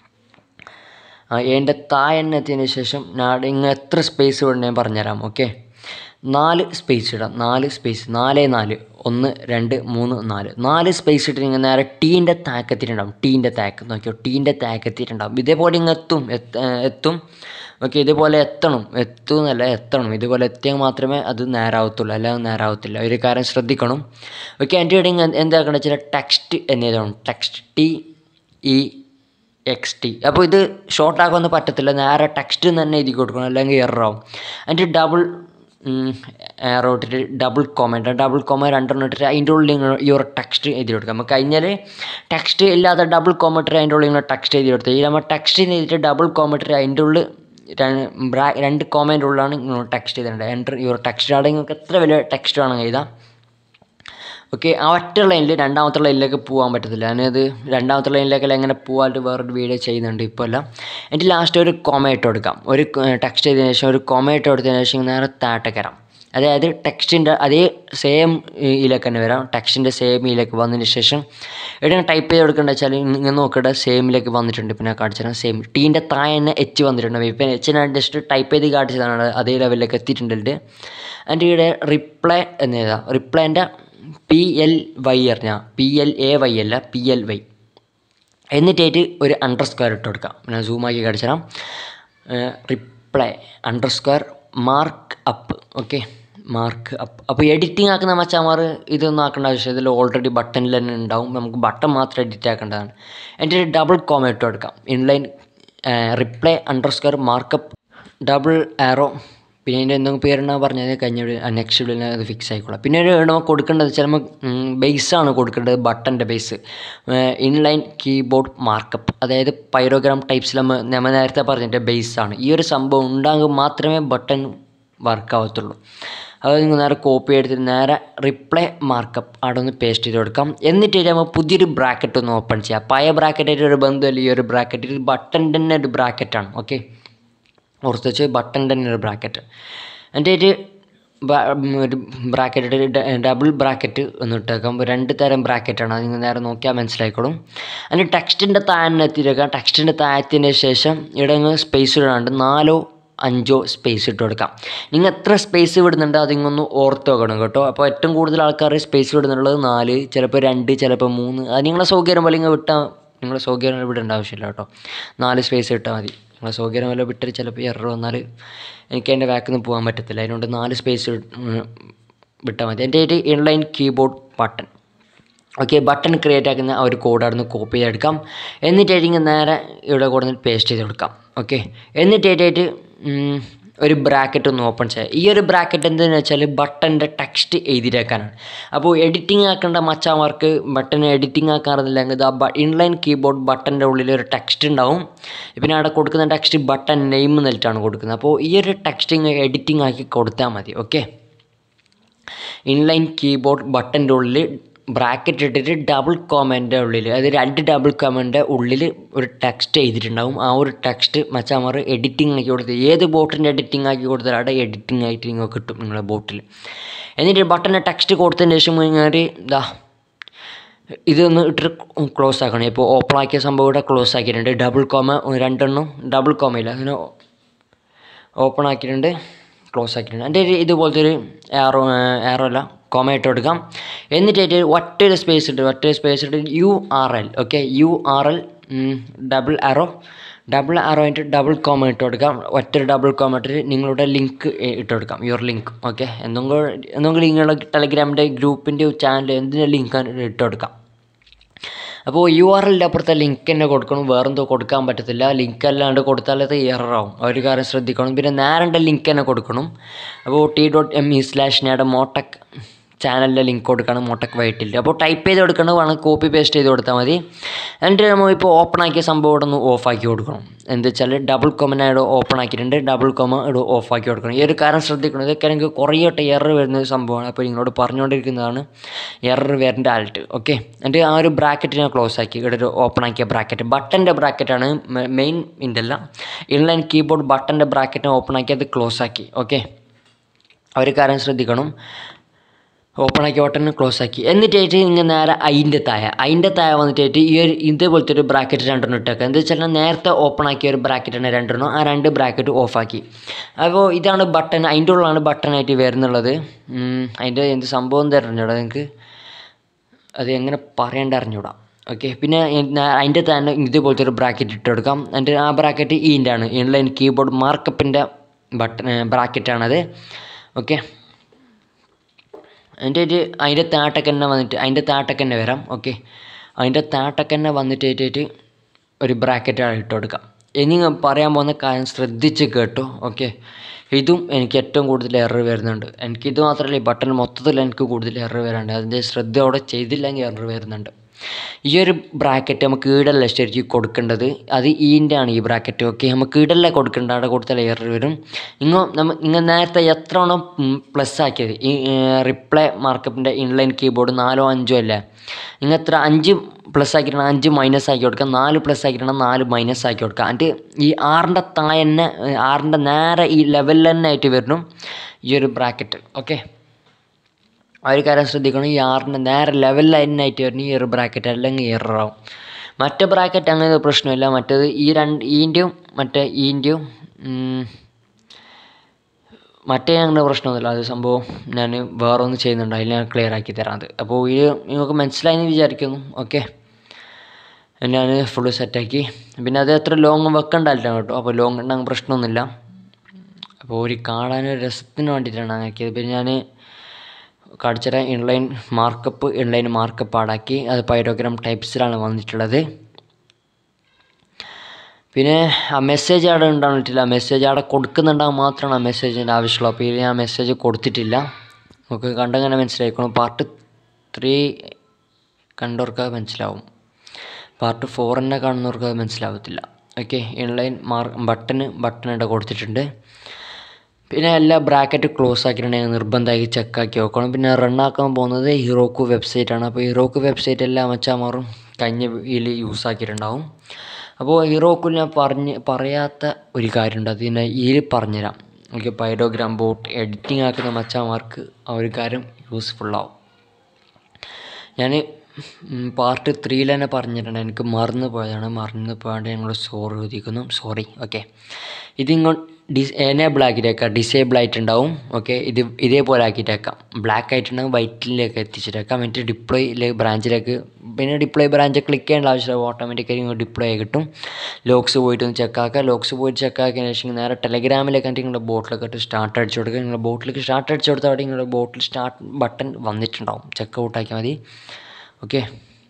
ആ എൻ്റെ താഴെ തന്നെ എത്തിയതിന് ശേഷം ഞാൻ ഇങ്ങനെ എത്ര സ്പേസ് വേണം ഞാൻ പറഞ്ഞുതരാം ഓക്കെ നാല് സ്പേസ് ഇടാം നാല് സ്പേസ് നാല് നാല് ഒന്ന് രണ്ട് മൂന്ന് നാല് നാല് സ്പേസ് ഇട്ട് നിങ്ങൾ നേരെ ടീൻ്റെ താക്കെത്തിയിട്ടുണ്ടാവും ടീൻ്റെ താക്ക് നോക്കിയോ ടീൻ്റെ താക്ക് എത്തിയിട്ടുണ്ടാവും ഇതേപോലെ ഇങ്ങ് എത്തും എത്ത- ഏഹ് എത്തും ഓക്കെ ഇതുപോലെ എത്തണം എത്തും എന്നല്ല എത്തണം ഇതുപോലെ എത്തിയാൽ മാത്രമേ അത് നേരാവത്തുള്ളൂ അല്ലാതെ നേരാവത്തില്ല ഒരു കാര്യം ശ്രദ്ധിക്കണം ഓക്കെ എൻ്റെ ഇവിടെ ഇങ്ങ് എന്താക്കണം വെച്ചാൽ ടെക്സ്റ്റ് എന്നതാണ് text T E X T അപ്പോൾ ഇത് ഷോർട്ട് ആക്കാനൊന്നും പറ്റത്തില്ല നേരെ ടെക്സ്റ്റ് തന്നെ എഴുതി കൊടുക്കണം അല്ലെങ്കിൽ എററാവും അതിൻ്റെ ഡബിൾ എറോ ഇട്ടിട്ട് ഡബിൾ കോമൻറ്റ് ഡബിൾ കോമ രണ്ടെണ്ണം ഇട്ടിട്ട് അതിൻ്റെ ഉള്ളിൽ നിങ്ങൾ ഈ ഒരു ടെക്സ്റ്റ് എഴുതി കൊടുക്കാം നമുക്ക് കഴിഞ്ഞാൽ ടെക്സ്റ്റ് ഇല്ലാതെ ഡബിൾ കോമൻറ്റ് അതിൻ്റെ ഉള്ളിൽ നിങ്ങൾ ടെക്സ്റ്റ് എഴുതി കൊടുത്തത് ഈ നമ്മൾ ടെക്സ്റ്റ് എഴുതിയിട്ട് ഡബിൾ കോമൻറ്റ് അതിൻ്റെ ഉള്ളിൽ ര- ബ്രാ- രണ്ട് കോമൻ്റെ ഉള്ളിലാണ് നിങ്ങൾ ടെക്സ്റ്റ് ചെയ്തിട്ടുണ്ട് എൻ്റർ യുവർ ടെക്സ്റ്റ് ആണെങ്കിൽ നിങ്ങൾക്ക് എത്ര വലിയ ടെക്സ്റ്റ് വേണമെങ്കിൽ എഴുതാം ഓക്കെ ആ ഒറ്റ ലൈനിൽ രണ്ടാമത്തെ ലൈനിലേക്ക് പോകാൻ പറ്റത്തില്ല ഞാനത് രണ്ടാമത്തെ ലൈനിലേക്കല്ല എങ്ങനെ പോകാനായിട്ട് വേറൊരു വീഡിയോ ചെയ്യുന്നുണ്ട് ഇപ്പോൾ അല്ല എന്നിട്ട് ലാസ്റ്റ് ഒരു കൊമ ഇട്ട് കൊടുക്കാം ഒരു ടെക്സ്റ്റ് ചെയ്തതിന് ശേഷം ഒരു കൊമ ഇട്ട് കൊടുത്തതിന് ശേഷം നേരെ താട്ടക്കരാം അതായത് ടെക്സ്റ്റിൻ്റെ അതേ സെയിം ഇതിലേക്ക് തന്നെ വരാം ടെക്സ്റ്റിൻ്റെ സെയിം ഇതിലേക്ക് വന്നതിന് ശേഷം എവിടെ ടൈപ്പ് ചെയ്ത് കൊടുക്കേണ്ടത് വെച്ചാൽ ഇങ്ങനെ നോക്കിയിട്ട് സെയിമിലേക്ക് വന്നിട്ടുണ്ട് പിന്നെ കാണിച്ചു തരാം സെയിം ടീൻ്റെ താഴെ തന്നെ എച്ച് വന്നിട്ടുണ്ട് ഇപ്പം എച്ച് ഞാൻ ജസ്റ്റ് ടൈപ്പ് ചെയ്ത് കാണിച്ചതാണ് അതേ ലെവലിലേക്ക് എത്തിയിട്ടുണ്ട് അതിൻ്റെ ഇവിടെ റിപ്ലൈ എന്ന് എഴുതാം റിപ്ലൈൻ്റെ പി എൽ വൈ അറിഞ്ഞാൽ പി എൽ എ വൈ അല്ല പി എൽ വൈ എന്നിട്ടായിട്ട് ഒരു അണ്ടർ സ്ക്വയർ ഇട്ട് കൊടുക്കാം ഞാൻ സൂമാക്കി കാണിച്ചു തരാം reply under square markup okay markup അപ്പോൾ എഡിറ്റിംഗ് ആക്കുന്ന മച്ചാമാർ ഇതൊന്നും ആക്കേണ്ട ആവശ്യം ഇതിൽ ഓൾറെഡി ബട്ടണിൽ തന്നെ ഉണ്ടാവും നമുക്ക് ബട്ടൺ മാത്രം എഡിറ്റ് ആക്കേണ്ടതാണ് എൻ്റെ ഒരു ഡബിൾ കോമ ഇട്ട് കൊടുക്കാം inline reply under square markup double arrow പിന്നെ അതിൻ്റെ എന്തെങ്കിലും പേരെന്നാ പറഞ്ഞത് കഴിഞ്ഞ നെക്സ്റ്റ് വീഡിയോയിൽ അത് ഫിക്സ് ആയിക്കോളാം പിന്നെ ഒരു നമ്മൾ കൊടുക്കേണ്ടത് ചിലപ്പോൾ ബേസാണ് കൊടുക്കേണ്ടത് ബട്ടൻ്റെ ബേസ് ഇൻലൈൻ കീബോർഡ് മാർക്കപ്പ് അതായത് പൈറോഗ്രാം ടൈപ്സിൽ നമ്മൾ നമ്മൾ നേരത്തെ പറഞ്ഞിട്ട് ബേസാണ് ഈ ഒരു സംഭവം ഉണ്ടാകുമ്പോൾ മാത്രമേ ബട്ടൺ വർക്ക് ആവത്തുള്ളൂ അത് നിങ്ങൾ നേരെ കോപ്പി എടുത്തിട്ട് നേരെ റിപ്ലൈ മാർക്കപ്പ് അവിടെ ഒന്ന് പേസ്റ്റ് ചെയ്ത് കൊടുക്കാം എന്നിട്ട് നമ്മൾ പുതിയൊരു ബ്രാക്കറ്റ് ഒന്ന് ഓപ്പൺ ചെയ്യാം പഴയ ബ്രാക്കറ്റായിട്ട് ഒരു ബന്ധമില്ല ഈ ഒരു ബ്രാക്കറ്റ് ഇത് ബട്ടൺ തന്നെ ഒരു ബ്രാക്കറ്റാണ് ഓക്കെ ഓർത്ത് വെച്ച് ബട്ടൺ തന്നെ ഒരു ബ്രാക്കറ്റ് എൻ്റെ ഒരു ബ- ഒരു ബ്രാക്കറ്റ് ഡബിൾ ബ്രാക്കറ്റ് ഒന്ന് ഇട്ടേക്കാം രണ്ട് തരം ബ്രാക്കറ്റാണ് അത് നിങ്ങൾ നേരെ നോക്കിയാൽ മനസ്സിലായിക്കോളും അതിന് ടെക്സ്റ്റിൻ്റെ താഴെ എത്തിയേക്കാം ടെക്സ്റ്റിൻ്റെ താഴത്തിന് ശേഷം ഇവിടെ സ്പേസ് ഇടാണ്ട് നാലോ അഞ്ചോ സ്പേസ് ഇട്ട് കൊടുക്കാം നിങ്ങൾ എത്ര സ്പേസ് വിടുന്നുണ്ട് അതിങ്ങൊന്ന് ഓർത്ത് വെക്കണം കേട്ടോ അപ്പോൾ ഏറ്റവും കൂടുതൽ ആൾക്കാർ സ്പേസ് വിടുന്നുള്ളത് നാല് ചിലപ്പോൾ രണ്ട് ചിലപ്പോൾ മൂന്ന് അത് നിങ്ങളെ സൗകര്യം പോലെ ഇങ്ങനെ വിട്ടാൽ നിങ്ങളെ സൗകര്യം പോലെ വിടേണ്ട ആവശ്യമില്ല കേട്ടോ നാല് സ്പേസ് ഇട്ടാൽ മതി നിങ്ങളെ സൗകര്യം പോലെ വിട്ടിട്ട് ചിലപ്പോൾ എറർ വന്നാൽ എനിക്ക് അതിൻ്റെ ബാക്കിൽ നിന്ന് പോകാൻ പറ്റത്തില്ല അതിനുകൊണ്ട് നാല് സ്പേസ് വിട്ടാൽ മതി എൻ്റെ ഒരു inline keyboard button okay button create ആക്കുന്ന ആ ഒരു കോഡ് അവിടെ നിന്ന് കോപ്പി ചെയ്തെടുക്കാം എന്നിട്ടായിരിക്കും നേരെ ഇവിടെ കൊടുത്ത് പേസ്റ്റ് ചെയ്ത് കൊടുക്കാം ഓക്കെ എന്നിട്ടായിട്ട് ഒരു ബ്രാക്കറ്റ് ഒന്ന് ഓപ്പൺ ചെയ്യാം ഈ ഒരു ബ്രാക്കറ്റ് എന്താണെന്ന് വെച്ചാൽ ബട്ടൻ്റെ ടെക്സ്റ്റ് എഴുതിയേക്കാനാണ് അപ്പോൾ എഡിറ്റിംഗ് ആക്കേണ്ട മച്ചാമാർക്ക് ബട്ടൺ എഡിറ്റിംഗ് ആക്കാറില്ലെങ്കിൽ ആ ഇൻലൈൻ കീബോർഡ് ബട്ടൻ്റെ ഉള്ളിൽ ഒരു ടെക്സ്റ്റ് ഉണ്ടാവും പിന്നെ അവിടെ കൊടുക്കുന്ന ടെക്സ്റ്റ് ബട്ടൺ നെയിം എന്നിട്ടാണ് കൊടുക്കുന്നത് അപ്പോൾ ഈ ഒരു ടെക്സ്റ്റിങ് എഡിറ്റിംഗ് ആക്കി കൊടുത്താൽ മതി ഓക്കെ ഇൻലൈൻ കീബോർഡ് ബട്ടൻ്റെ ഉള്ളിൽ ബ്രാക്കറ്റ് ഇട്ടിട്ട് ഡബിൾ കോമൻ്റെ ഉള്ളിൽ അതായത് രണ്ട് ഡബിൾ കോമൻ്റെ ഉള്ളിൽ ഒരു ടെക്സ്റ്റ് എഴുതിയിട്ടുണ്ടാവും ആ ഒരു ടെക്സ്റ്റ് മച്ചാമാർ എഡിറ്റിംഗ് ആക്കി കൊടുത്ത് ഏത് ബോട്ടിൻ്റെ എഡിറ്റിംഗ് ആക്കി കൊടുത്താൽ അവിടെ എഡിറ്റിംഗ് ആയിട്ട് നിങ്ങൾക്ക് കിട്ടും നിങ്ങളുടെ ബോട്ടിൽ എന്നിട്ട് ബട്ടൻ്റെ ടെക്സ്റ്റ് കൊടുത്തതിന് ശേഷം കഴിഞ്ഞാൽ ഇതാ ഇതൊന്ന് ഇട്ടിട്ട് ക്ലോസ് ആക്കണം ഇപ്പോൾ ഓപ്പൺ ആക്കിയ സംഭവം ഇവിടെ ക്ലോസ് ആക്കിയിട്ടുണ്ട് ഡബിൾ കോമ രണ്ടെണ്ണം ഡബിൾ കോമയില്ല അങ്ങനെ ഓപ്പൺ ആക്കിയിട്ടുണ്ട് ക്ലോസ് ആക്കിയിട്ടുണ്ട് എൻ്റെ ഒരു ഇതുപോലത്തെ ഒരു ആറോ ആറോ അല്ല കോമ ഇട്ട് കൊടുക്കാം എന്നിട്ട് ഒറ്റൊരു സ്പേസ് ഇട്ട് ഒറ്റൊരു സ്പേസ് ഇട്ട് U R L okay U R L double arrow double arrow ആയിട്ട് ഡബിൾ കോമ ഇട്ട് കൊടുക്കാം ഒറ്റ ഡബിൾ കോമ ഇട്ടിട്ട് നിങ്ങളുടെ ലിങ്ക് ഇട്ട് കൊടുക്കാം യുവർ ലിങ്ക് ഓക്കെ എന്തെങ്കിലും എന്തെങ്കിലും നിങ്ങളുടെ ടെലഗ്രാമിൻ്റെ ഗ്രൂപ്പിൻ്റെ ചാനൽ എന്തിൻ്റെ ലിങ്ക് ഇട്ട് കൊടുക്കാം അപ്പോൾ യു ആർ എല്ലിൻ്റെ അപ്പുറത്തെ ലിങ്ക് തന്നെ കൊടുക്കണം വേറെന്തോ കൊടുക്കാൻ പറ്റത്തില്ല ലിങ്ക് അല്ലാണ്ട് കൊടുത്താൽ അത് എററാവും ആ ഒരു കാര്യം ശ്രദ്ധിക്കണം പിന്നെ നേരണ്ട ലിങ്ക് തന്നെ കൊടുക്കണം അപ്പോൾ T dot M E slash നേടെ മോട്ടക് ചാനലിൻ്റെ ലിങ്ക് കൊടുക്കണം മോട്ടക് വൈറ്റിൽ അപ്പോൾ ടൈപ്പ് ചെയ്ത് കൊടുക്കണം വേണം കോപ്പി പേസ്റ്റ് ചെയ്ത് കൊടുത്താൽ മതി എന്നിട്ട് നമ്മൾ ഇപ്പോൾ ഓപ്പൺ ആക്കിയ സംഭവം ഇവിടെ ഒന്ന് ഓഫ് ആക്കി കൊടുക്കണം എന്താ വെച്ചാൽ ഡബിൾ കോമന ഇവിടെ ഓപ്പൺ ആക്കിയിട്ടുണ്ട് ഡബിൾ കോമ ഇവിടെ ഓഫ് ആക്കി കൊടുക്കണം ഈ ഒരു കാര്യം ശ്രദ്ധിക്കണം ഇതൊക്കെ എനിക്ക് കുറേ വട്ടം എറർ വരുന്ന ഒരു സംഭവമാണ് അപ്പോൾ നിങ്ങളോട് പറഞ്ഞുകൊണ്ടിരിക്കുന്നതാണ് എറർ വരേണ്ട ആൾട്ട് ഓക്കെ എന്നിട്ട് ആ ഒരു ബ്രാക്കറ്റ് ഞാൻ ക്ലോസ് ആക്കി ഇവിടെ ഒരു ഓപ്പൺ ആക്കിയ ബ്രാക്കറ്റ് ബട്ടൻ്റെ ബ്രാക്കറ്റാണ് മെയിൻ ഇൻ്റല്ല ഇൻലൈൻ കീബോർഡ് ബട്ടൻ്റെ ബ്രാക്കറ്റ് ഓപ്പൺ ആക്കി അത് ക്ലോസ് ആക്കി ഓക്കെ ആ ഒരു കാര്യം ശ്രദ്ധിക്കണം ഓപ്പൺ ആക്കി ബട്ടൺ ക്ലോസ് ആക്കി എന്നിട്ടായിട്ട് ഇങ്ങനെ നേരെ അതിൻ്റെ താഴെ അതിൻ്റെ താഴെ വന്നിട്ടായിട്ട് ഈ ഒരു ഇതേപോലത്തെ ഒരു ബ്രാക്കറ്റ് രണ്ടെണ്ണം ഇട്ടേക്കുക എന്താ വെച്ചാൽ നേരത്തെ ഓപ്പൺ ആക്കിയ ഒരു ബ്രാക്കറ്റാണ് രണ്ടെണ്ണം ആ രണ്ട് ബ്രാക്കറ്റ് ഓഫ് ആക്കി അപ്പോൾ ഇതാണ് ബട്ടൺ അതിൻ്റെ ഉള്ളിലാണ് ബട്ടണായിട്ട് വരുന്നുള്ളത് ഉം, അതിൻ്റെ എന്ത് സംഭവം തരഞ്ഞൂടാ നിങ്ങൾക്ക് അത് എങ്ങനെ പറയേണ്ട അറിഞ്ഞൂടാ ഓക്കെ പിന്നെ അതിൻ്റെ തന്നെ ഇതുപോലത്തെ ഒരു ബ്രാക്കറ്റ് ഇട്ട് കൊടുക്കാം എന്നിട്ട് ആ ബ്രാക്കറ്റ് ഈൻ്റെ ആണ് ഇൻലൈൻ കീബോർഡ് മാർക്കപ്പിൻ്റെ ബട്ടൺ ബ്രാക്കറ്റാണത് ഓക്കെ അതിൻ്റെ ഒരു അതിൻ്റെ താട്ടൊക്കെ തന്നെ വന്നിട്ട് അതിൻ്റെ താട്ടൊക്കെ തന്നെ വരാം ഓക്കെ അതിൻ്റെ താട്ടൊക്കെ തന്നെ വന്നിട്ടായിട്ട് ഒരു ബ്രാക്കറ്റ് ഇട്ട് കൊടുക്കാം ഇനി ഞാൻ പറയാൻ പോകുന്ന കാര്യം ശ്രദ്ധിച്ച് കേട്ടോ ഓക്കെ ഇതും എനിക്ക് ഏറ്റവും കൂടുതൽ എറർ വരുന്നുണ്ട് എനിക്കിത് മാത്രമല്ല ഈ ബട്ടൺ മൊത്തത്തിൽ എനിക്ക് കൂടുതൽ എറർ വരാനുണ്ട് അതിൻ്റെ ശ്രദ്ധയോടെ ചെയ്തില്ലെങ്കിൽ എറർ വരുന്നുണ്ട് ഈ ഒരു ബ്രാക്കറ്റ് നമുക്ക് ഈടല്ല ശരിക്കും കൊടുക്കേണ്ടത് അത് ഈൻ്റെ ആണ് ഈ ബ്രാക്കറ്റ് ഓക്കെ നമുക്ക് ഈടല്ല കൊടുക്കേണ്ട അവിടെ കൊടുത്താൽ എറർ വരും നിങ്ങൾ നമ്മ നിങ്ങൾ നേരത്തെ എത്ര എണ്ണം പ്ലസ് ആക്കിയത് ഈ റിപ്ലൈ മാർക്കപ്പിൻ്റെ ഇൻലൈൻ കീബോർഡ് നാലോ അഞ്ചോ അല്ലേ നിങ്ങൾ എത്ര അഞ്ച് പ്ലസ് ആക്കിയിട്ടാണ് അഞ്ച് മൈനസ് ആക്കി കൊടുക്കുക നാല് പ്ലസ് ആക്കിയിട്ടാണ് നാല് മൈനസ് ആക്കി കൊടുക്കുക എന്നിട്ട് ഈ ആറിൻ്റെ താഴെ തന്നെ ആറിൻ്റെ നേരെ ഈ ലെവലിൽ തന്നെ ആയിട്ട് വരുന്നു ഈ ഒരു ബ്രാക്കറ്റ് ഓക്കെ ആ ഒരു കാര്യം ശ്രദ്ധിക്കണം ഈ ആറിൻ്റെ നേരെ ലെവലിൽ തന്നെ ആയിട്ട് വരുന്ന ഈ ഒരു ബ്രാക്കറ്റ് അല്ലെങ്കിൽ എററാവും മറ്റേ ബ്രാക്കറ്റ് അങ്ങനെ ഒരു പ്രശ്നമില്ല മറ്റേത് ഈ രണ്ട് ഈൻ്റെയും മറ്റേ ഈൻ്റെയും മറ്റേ അങ്ങനെ പ്രശ്നമൊന്നുമില്ല അത് സംഭവം ഞാൻ വേറെ ഒന്ന് ചെയ്യുന്നുണ്ട് അതിൽ ഞാൻ ക്ലിയർ ആക്കി തരാം അത് അപ്പോൾ ഇത് നിങ്ങൾക്ക് മനസ്സിലായെന്ന് വിചാരിക്കുന്നു ഓക്കെ ഞാൻ ഫുള്ള് സെറ്റാക്കി പിന്നെ അത് എത്ര ലോങ് വെക്കണ്ടല്ല കേട്ടോ അപ്പോൾ ലോങ് ഉണ്ടെങ്കിൽ പ്രശ്നമൊന്നുമില്ല അപ്പോൾ ഒരു കാണാനൊരു രസത്തിന് വേണ്ടിയിട്ടാണ് ആക്കിയത് പിന്നെ ഞാൻ കാണിച്ചുതരാം ഇൻലൈൻ മാർക്കപ്പ് ഇൻലൈൻ മാർക്കപ്പ് ആടാക്കി അത് പൈരോഗ്രാം ടൈപ്സിലാണ് വന്നിട്ടുള്ളത് പിന്നെ ആ മെസ്സേജ് അവിടെ ഉണ്ടാവിട്ടില്ല മെസ്സേജ് അവിടെ കൊടുക്കുന്നുണ്ടാകും മാത്രമാണ് ആ മെസ്സേജിൻ്റെ ആവശ്യമുള്ളൂ അപ്പോൾ ഇത് ഞാൻ മെസ്സേജ് കൊടുത്തിട്ടില്ല നമുക്ക് കണ്ടങ്ങനെ മനസ്സിലായിക്കോളും പാർട്ട് ത്രീ കണ്ടവർക്ക് അത് മനസ്സിലാവും പാർട്ട് ഫോർ തന്നെ കാണുന്നവർക്ക് അത് മനസ്സിലാവത്തില്ല ഓക്കെ ഇൻലൈൻ മാർ ബട്ടന് ബട്ടൺ ഇവിടെ കൊടുത്തിട്ടുണ്ട് പിന്നെ എല്ലാ ബ്രാക്കറ്റ് ക്ലോസ് ആക്കിയിട്ടുണ്ടെങ്കിൽ നിർബന്ധമായി ചെക്കാക്കി വെക്കണം പിന്നെ റണ്ണാക്കാൻ പോകുന്നത് ഹീറോക്ക് വെബ്സൈറ്റാണ് അപ്പോൾ ഹീറോക്ക് വെബ്സൈറ്റ് എല്ലാം മച്ചാമാറും കഴിഞ്ഞ ഇതിൽ യൂസ് ആക്കിയിട്ടുണ്ടാവും അപ്പോൾ ഹീറോക്ക് ഞാൻ പറഞ്ഞ് പറയാത്ത ഒരു കാര്യമുണ്ട് അത് ഞാൻ ഇതിൽ പറഞ്ഞുതരാം ഓക്കെ പൈഡോഗ്രാം ബോട്ട് എഡിറ്റിംഗ് ആക്കുന്ന മച്ചാമാർക്ക് ആ ഒരു കാര്യം യൂസ്ഫുള്ളാവും ഞാൻ പാർട്ട് ത്രീയിൽ തന്നെ പറഞ്ഞിട്ടുണ്ട് എനിക്ക് മറന്നു പോയതാണ് മറന്നു പോയാണ്ട് ഞങ്ങൾ സോറി ചോദിക്കുന്നു സോറി ഓക്കെ ഇതിങ്ങോ ഡിസ് എനേബിൾ ആക്കിയിട്ടേക്കാം ഡിസേബിൾ ആയിട്ടുണ്ടാവും ഓക്കെ ഇത് ഇതേപോലെ ആക്കിയിട്ടേക്കാം ബ്ലാക്ക് ആയിട്ടുണ്ടെങ്കിൽ വൈറ്റിലേക്ക് എത്തിച്ചിട്ടേക്കാം എന്നിട്ട് ഡിപ്ലോയിലെ ബ്രാഞ്ചിലേക്ക് പിന്നെ ഡിപ്ലോയ് ബ്രാഞ്ച് ക്ലിക്ക് ചെയ്യേണ്ട ആവശ്യമില്ല ഓട്ടോമാറ്റിക്കലി ഇങ്ങോട്ട് ഡിപ്ലോയ് കിട്ടും ലോക്സ് പോയിട്ട് ഒന്ന് ചെക്കാക്കുക ലോക്സ് പോയിട്ട് ചെക്കാക്കിയതിന് ശേഷം നേരെ ടെലഗ്രാമിലേക്ക് എന്നിട്ട് നിങ്ങളുടെ ബോട്ടിലൊക്കെ ഇട്ട് സ്റ്റാർട്ട് അടിച്ചു കൊടുക്കുക നിങ്ങളുടെ ബോട്ടിലേക്ക് സ്റ്റാർട്ട് അടിച്ചു കൊടുത്താൽ അവിടെ നിങ്ങളുടെ ബോട്ടിൽ സ്റ്റാർട്ട് ബട്ടൺ വന്നിട്ടുണ്ടാവും ചെക്ക് ഔട്ട് ആക്കിയാൽ മതി ഓക്കെ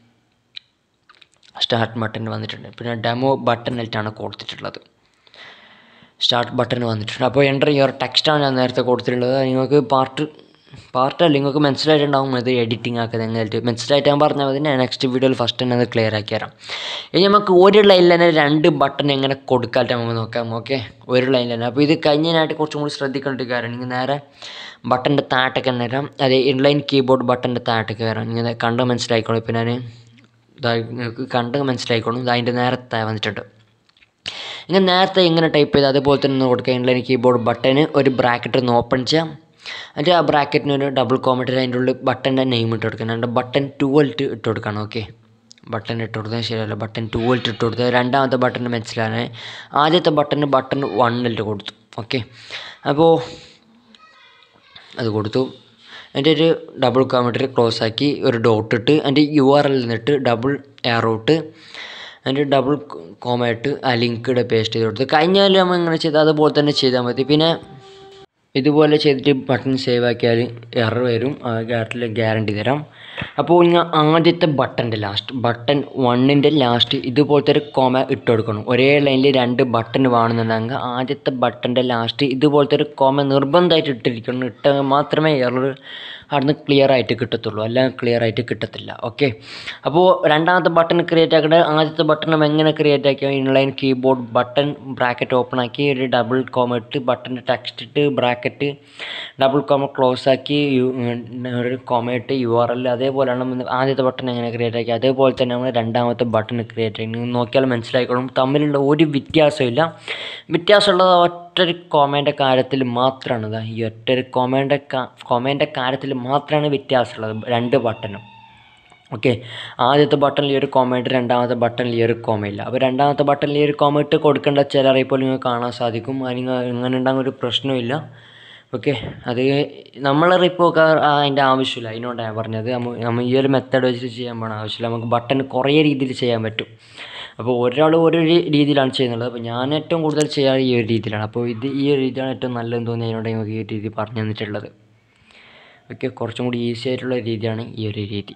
സ്റ്റാർട്ട് ബട്ടൺ വന്നിട്ടുണ്ട് പിന്നെ ഡെമോ ബട്ടണിലാണ് കൊടുത്തിട്ടുള്ളത് സ്റ്റാർട്ട് ബട്ടൺ വന്നിട്ടുണ്ട് അപ്പോൾ എൻ്റർ യുവർ ടെക്സ്റ്റാണ് ഞാൻ നേരത്തെ കൊടുത്തിട്ടുള്ളത് അത് നിങ്ങൾക്ക് പാർട്ട് പാർട്ടല്ല നിങ്ങൾക്ക് മനസ്സിലായിട്ടുണ്ടാവും ഇത് എഡിറ്റിംഗ് ആക്കുന്നത് എങ്ങനെയായിട്ട് മനസ്സിലായിട്ട് ഞാൻ പറഞ്ഞാൽ മതി ഞാൻ നെക്സ്റ്റ് വീഡിയോയിൽ ഫസ്റ്റ് തന്നെ അത് ക്ലിയർ ആക്കി തരാം ഇനി നമുക്ക് ഒരു ലൈനിൽ തന്നെ രണ്ട് ബട്ടൺ എങ്ങനെ കൊടുക്കാനായിട്ട് നമുക്ക് നോക്കാം ഓക്കെ ഒരു ലൈനിൽ തന്നെ അപ്പോൾ ഇത് കഴിഞ്ഞതിനായിട്ട് കുറച്ചും കൂടി ശ്രദ്ധിക്കേണ്ട ഒരു കാര്യമാണ് നിങ്ങൾ നേരെ ബട്ടൻ്റെ താഴത്തേക്ക് തന്നെ വരാം അതെ ഇൻലൈൻ കീബോർഡ് ബട്ടൻ്റെ താഴത്തേക്ക് വരാം ഇങ്ങനെ കണ്ട് മനസ്സിലായിക്കോളും ഇപ്പോൾ ഞാൻ ഇതാ നിങ്ങൾക്ക് കണ്ട് മനസ്സിലായിക്കോളും ഇത് അതിൻ്റെ നേരത്തെ വന്നിട്ടുണ്ട് ഇങ്ങനെ നേരത്തെ ഇങ്ങനെ ടൈപ്പ് ചെയ്ത് അതുപോലെ തന്നെ ഒന്ന് കൊടുക്കുക ഇൻലൈൻ കീബോർഡ് ബട്ടന് ഒരു ബ്രാക്കറ്റ് ഒന്ന് ഓപ്പൺ ചെയ്യാം എന്നിട്ട് ആ ബ്രാക്കറ്റിന് ഒരു ഡബിൾ കോമൻറ്റ് അതിൻ്റെ ഉള്ളിൽ ബട്ടൻ്റെ നെയിം ഇട്ട് കൊടുക്കണം രണ്ട് ബട്ടൺ ട്വൽറ്റ് ഇട്ട് കൊടുക്കണം ഓക്കെ ബട്ടൺ ഇട്ട് കൊടുത്താൽ ശരിയല്ല ബട്ടൺ ട്വൽറ്റ് ഇട്ട് കൊടുത്തത് രണ്ടാമത്തെ ബട്ടൺ മനസ്സിലാണ് ആദ്യത്തെ ബട്ടൺ ബട്ടൺ വണ്ണിലിട്ട് കൊടുത്തു ഓക്കെ അപ്പോൾ അത് കൊടുത്തു അതിൻ്റെ ഒരു ഡബിൾ കോമൻറ്റർ ക്ലോസ് ആക്കി ഒരു ഡോട്ട് ഇട്ട് അതിൻ്റെ യു ആർ എൽ നിന്നിട്ട് ഡബിൾ എയറോ ഇട്ട് അതിൻ്റെ ഡബിൾ കോമ ഇട്ട് ആ ലിങ്ക് ഇവിടെ പേസ്റ്റ് ചെയ്ത് കൊടുത്തു കഴിഞ്ഞാൽ നമ്മൾ ഇങ്ങനെ ചെയ്താൽ അതുപോലെ തന്നെ ചെയ്താൽ മതി പിന്നെ ഇതുപോലെ ചെയ്തിട്ട് ബട്ടൺ സേവ് ആക്കിയാൽ എറർ വരും ആ കാര്യത്തിൽ ഗ്യാരണ്ടി തരാം അപ്പോൾ ഞാൻ ആദ്യത്തെ ബട്ടൻ്റെ ലാസ്റ്റ് ബട്ടൺ വണ്ണിൻ്റെ ലാസ്റ്റ് ഇതുപോലത്തെ ഒരു കോമ ഇട്ട് കൊടുക്കണം ഒരേ ലൈനിൽ രണ്ട് ബട്ടൺ വേണമെന്നുണ്ടെങ്കിൽ ആദ്യത്തെ ബട്ടൻ്റെ ലാസ്റ്റ് ഇതുപോലത്തെ ഒരു കോമ നിർബന്ധമായിട്ട് ഇട്ടിരിക്കണം ഇട്ടെങ്കിൽ മാത്രമേ എറർ അവിടുന്ന് ക്ലിയർ ആയിട്ട് കിട്ടത്തുള്ളൂ അല്ലെങ്കിൽ ക്ലിയർ ആയിട്ട് കിട്ടത്തില്ല ഓക്കെ അപ്പോൾ രണ്ടാമത്തെ ബട്ടൺ ക്രിയേറ്റ് ആക്കേണ്ട ആദ്യത്തെ ബട്ടൺ എങ്ങനെ ക്രിയേറ്റ് ആക്കിയാൽ inline keyboard button bracket open ആക്കി ഒരു ഡബിൾ കോമ ഇട്ട് ബട്ടൻ്റെ ടെക്സ്റ്റ് ഇട്ട് ബ്രാക്കറ്റ് ഡബിൾ കോമ ക്ലോസ് ആക്കി യു- ഒരു കോമ ഇട്ട് യു ആർ എൽ അതേപോലെയാണ് നമ്മൾ ആദ്യത്തെ ബട്ടൺ എങ്ങനെ ക്രിയേറ്റ് ആക്കി അതേപോലെ തന്നെ നമ്മൾ രണ്ടാമത്തെ ബട്ടൺ ക്രിയേറ്റ് ആക്കി നിങ്ങൾ നോക്കിയാൽ മനസ്സിലായിക്കോളും തമ്മിലുള്ള ഒരു വ്യത്യാസമില്ല വ്യത്യാസമുള്ളത് ഒറ്റൊരു കോമേൻ്റെ കാര്യത്തിൽ മാത്രമാണ് ഇതാ ഈ ഒറ്റൊരു കോമേൻ്റെ കോമേൻ്റെ കാര്യത്തിൽ മാത്രമാണ് വ്യത്യാസമുള്ളത് രണ്ട് ബട്ടണും ഓക്കെ ആദ്യത്തെ ബട്ടണിൽ ഈ ഒരു കോമ ഇട്ട് രണ്ടാമത്തെ ബട്ടണിൽ ഈ ഒരു കോമയില്ല അപ്പോൾ രണ്ടാമത്തെ ബട്ടണിൽ ഈ ഒരു കോമ ഇട്ട് കൊടുക്കേണ്ട ചിലരെ ഇപ്പോൾ നിങ്ങൾക്ക് കാണാൻ സാധിക്കും അതിന് അങ്ങനെ ഉണ്ടാകുന്ന ഒരു പ്രശ്നമില്ല ഓക്കെ അത് നമ്മളെ റിപ്പോക്ക് അതിൻ്റെ ആവശ്യമില്ല അതിനോടാണ് ഞാൻ പറഞ്ഞത് നമ്മ നമ്മൾ ഈ ഒരു മെത്തേഡ് വെച്ചിട്ട് ചെയ്യാൻ പോകണം ആവശ്യമില്ല നമുക്ക് ബട്ടൺ കുറേ രീതിയിൽ ചെയ്യാൻ പറ്റും അപ്പോൾ ഒരാൾ ഓരോ രീ- രീതിയിലാണ് ചെയ്യുന്നത് അപ്പോൾ ഞാൻ ഏറ്റവും കൂടുതൽ ചെയ്യാറ് ഈ ഒരു രീതിയിലാണ് അപ്പോൾ ഇത് ഈ ഒരു രീതിയാണ് ഏറ്റവും നല്ലതെന്ന് തോന്നി അതിനോട് നമുക്ക് ഈ രീതി പറഞ്ഞു തന്നിട്ടുള്ളത് ഓക്കെ കുറച്ചും കൂടി ഈസി ആയിട്ടുള്ള രീതിയാണ് ഈ ഒരു രീതി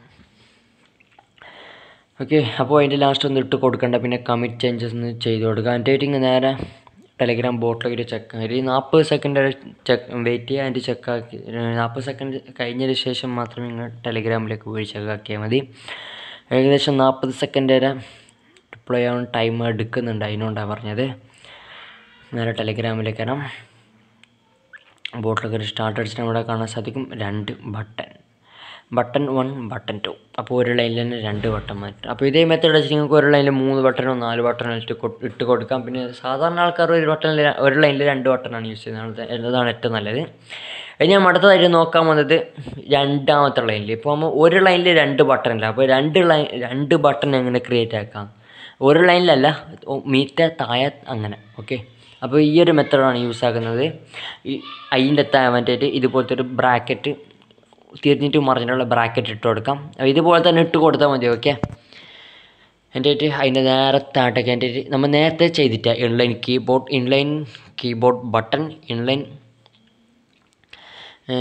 ഓക്കെ അപ്പോൾ അതിൻ്റെ ലാസ്റ്റ് ഒന്ന് ഇട്ട് കൊടുക്കണ്ട പിന്നെ കമ്മിറ്റ് ചേഞ്ചസ് ഒന്ന് ചെയ്ത് കൊടുക്കുക എന്നിട്ട് ഇങ്ങ് നേരെ ടെലിഗ്രാം ബോട്ടിലേക്ക് ചെക്ക് ഒരു നാൽപ്പത് സെക്കൻഡ് വരെ ചെക്ക് വെയിറ്റ് ചെയ്യുക അതിൻ്റെ ചെക്കാക്കി നാൽപ്പത് സെക്കൻഡ് കഴിഞ്ഞതിന് ശേഷം മാത്രമേ നിങ്ങൾ ടെലിഗ്രാമിലേക്ക് പോയി ചെക്കാക്കിയാൽ മതി ഏകദേശം നാൽപ്പത് സെക്കൻഡ് വരെ ഡിപ്ലോയ് ആവാൻ ടൈം എടുക്കുന്നുണ്ട് അതിനോണ്ടാണ് പറഞ്ഞത് നേരെ ടെലിഗ്രാമിലേക്ക് വരാം ബോട്ടിലൊക്കെ ഒരു സ്റ്റാർട്ട് അടിച്ചിട്ട് നമ്മുടെ കാണാൻ സാധിക്കും രണ്ട് button button one button two അപ്പോൾ ഒരു ലൈനിൽ തന്നെ രണ്ട് ബട്ടൺ മാറ്റും അപ്പോൾ ഇതേ മെത്തേഡ് വെച്ച് നിങ്ങൾക്ക് ഒരു ലൈനിൽ മൂന്ന് ബട്ടണോ നാല് ബട്ടണോ ഇട്ട് കൊ- ഇട്ട് കൊടുക്കാം പിന്നെ സാധാരണ ആൾക്കാർ ഒരു ബട്ടണിൽ ഒരു ലൈനിൽ രണ്ട് ബട്ടണാണ് യൂസ് ചെയ്യുന്നത് എന്നതാണ് ഏറ്റവും നല്ലത് ഇനി ഞാൻ അടുത്തതായിട്ട് നോക്കാൻ വന്നത് രണ്ടാമത്തെ ലൈനിൽ ഇപ്പോൾ നമ്മൾ ഒരു ലൈനിൽ രണ്ട് ബട്ടൺ ഇല്ല അപ്പോൾ രണ്ട് ലൈൻ രണ്ട് ബട്ടൺ എങ്ങനെ ക്രിയേറ്റ് ആക്കാം ഒരു ലൈനിലല്ല മീറ്റർ താഴെ അങ്ങനെ ഓക്കെ അപ്പോൾ ഈ ഒരു മെത്തേഡാണ് യൂസ് ആക്കുന്നത് ഈ അതിൻ്റെ താഴെ മറ്റേ ഇതുപോലത്തെ ഒരു ബ്രാക്കറ്റ് തിരിഞ്ഞിട്ട് മറിഞ്ഞിട്ടുള്ള ബ്രാക്കറ്റ് ഇട്ട് കൊടുക്കാം അപ്പോൾ ഇതുപോലെ തന്നെ ഇട്ട് കൊടുത്താൽ മതി ഓക്കെ എൻ്റെ അതിൻ്റെ നേരെ താട്ടൊക്കെ എൻ്റെ നമ്മൾ നേരത്തെ ചെയ്തിട്ട inline keyboard inline keyboard button inline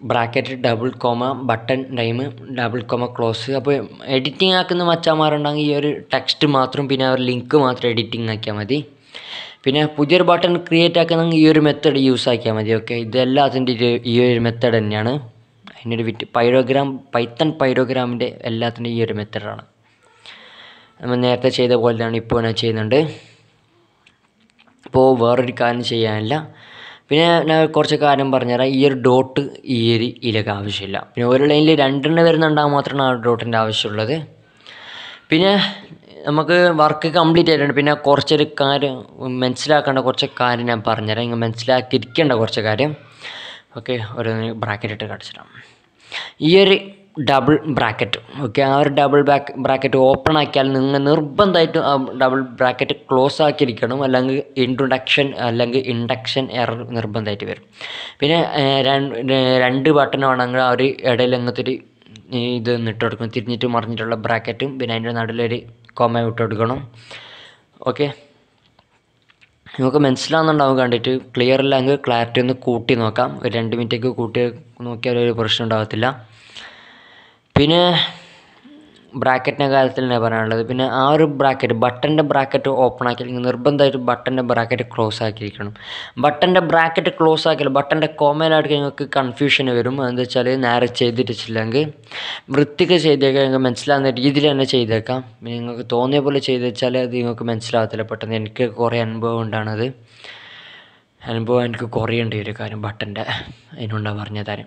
bracket double comma button time double comma close അപ്പോൾ എഡിറ്റിംഗ് ആക്കുന്ന മച്ചാന്മാരുണ്ടെങ്കിൽ ഈ ഒരു ടെക്സ്റ്റ് മാത്രം പിന്നെ ആ ഒരു ലിങ്ക് മാത്രം എഡിറ്റിംഗ് ആക്കിയാൽ മതി പിന്നെ പുതിയൊരു ബട്ടൺ ക്രിയേറ്റ് ആക്കണമെങ്കിൽ ഈ ഒരു മെത്തേഡ് യൂസ് ആക്കിയാൽ മതി ഓക്കെ ഇതെല്ലാത്തിൻ്റെ ഒരു ഈ ഒരു മെത്തേഡ് തന്നെയാണ് അതിനൊരു വിറ്റ് പൈറോഗ്രാം പൈത്തൺ പൈറോഗ്രാമിൻ്റെ എല്ലാത്തിൻ്റെ ഈ ഒരു മെത്തേഡാണ് നമ്മൾ നേരത്തെ ചെയ്ത പോലെ തന്നെ ഇപ്പോൾ ഞാൻ ചെയ്യുന്നുണ്ട് ഇപ്പോൾ വേറൊരു കാര്യം ചെയ്യാനില്ല പിന്നെ ഞാൻ കുറച്ച് കാര്യം പറഞ്ഞുതരാം ഈ ഒരു ഡോട്ട് ഈ ഒരു ഇലക്ക് ആവശ്യമില്ല പിന്നെ ഒരു ലൈനിൽ രണ്ടെണ്ണം വരുന്നുണ്ടാകുമ്പോൾ മാത്രമാണ് ആ ഡോട്ടിൻ്റെ ആവശ്യമുള്ളത് പിന്നെ നമുക്ക് വർക്ക് കംപ്ലീറ്റ് ആയിട്ടുണ്ട് പിന്നെ കുറച്ചൊരു കാര്യം മനസ്സിലാക്കേണ്ട കുറച്ച് കാര്യം ഞാൻ പറഞ്ഞുതരാം ഇങ്ങനെ മനസ്സിലാക്കിയിരിക്കേണ്ട കുറച്ച് കാര്യം ഓക്കെ ഒരു ബ്രാക്കറ്റ് ഇട്ട് കടിച്ചിടാം ഈ ഒരു ഡബിൾ ബ്രാക്കറ്റ് ഓക്കെ ആ ഒരു ഡബിൾ ബാക്ക് ബ്രാക്കറ്റ് ഓപ്പൺ ആക്കിയാൽ നിങ്ങൾ നിർബന്ധമായിട്ടും ആ ഡബിൾ ബ്രാക്കറ്റ് ക്ലോസ് ആക്കിയിരിക്കണം അല്ലെങ്കിൽ ഇൻട്രൊഡക്ഷൻ അല്ലെങ്കിൽ ഇൻഡക്ഷൻ എറർ നിർബന്ധമായിട്ട് വരും പിന്നെ ഏഹ്, രണ്ട് രണ്ട് ബട്ടൺ ആണെങ്കിൽ ആ ഒരു ഇടയിൽ അങ്ങനത്തെ ഒരു ഇത് ഇട്ട് കൊടുക്കണം തിരിഞ്ഞിട്ട് മറിഞ്ഞിട്ടുള്ള ബ്രാക്കറ്റും പിന്നെ അതിൻ്റെ നടുവിലൊരു കോമ ഇട്ട് കൊടുക്കണം ഓക്കെ നമുക്ക് മനസ്സിലാവുന്നുണ്ടാവും കണ്ടിട്ട് ക്ലിയർ അല്ലെങ്കിൽ ക്ലാരിറ്റി ഒന്ന് കൂട്ടി നോക്കാം ഒരു രണ്ട് മിനിറ്റൊക്കെ കൂട്ടി നോക്കിയാൽ ഒരു പ്രശ്നം ഉണ്ടാകത്തില്ല പിന്നെ ബ്രാക്കറ്റിൻ്റെ കാര്യത്തിൽ തന്നെ പറയാനുള്ളത് പിന്നെ ആ ഒരു ബ്രാക്കറ്റ് ബട്ടൻ്റെ ബ്രാക്കറ്റ് ഓപ്പൺ ആക്കിയില്ലെങ്കിൽ നിർബന്ധമായിട്ട് ബട്ടൻ്റെ ബ്രാക്കറ്റ് ക്ലോസ് ആക്കിയിരിക്കണം ബട്ടൻ്റെ ബ്രാക്കറ്റ് ക്ലോസ് ആക്കിയാൽ ബട്ടൻ്റെ കോമയിലായിട്ട് നിങ്ങൾക്ക് കൺഫ്യൂഷൻ വരും എന്താ വെച്ചാൽ നേരെ ചെയ്തിട്ടില്ലെങ്കിൽ വൃത്തിക്ക് ചെയ്തേക്കാം നിങ്ങൾക്ക് മനസ്സിലാവുന്ന രീതിയിൽ തന്നെ ചെയ്തേക്കാം പിന്നെ നിങ്ങൾക്ക് തോന്നിയ പോലെ ചെയ്ത് വെച്ചാൽ അത് നിങ്ങൾക്ക് മനസ്സിലാകത്തില്ല പെട്ടെന്ന് എനിക്ക് കുറേ അനുഭവം ഉണ്ടാണത് അനുഭവം എനിക്ക് കുറേ ഉണ്ട് ഈ ഒരു കാര്യം ബട്ടൻ്റെ അതിനുണ്ടാ പറഞ്ഞ തരം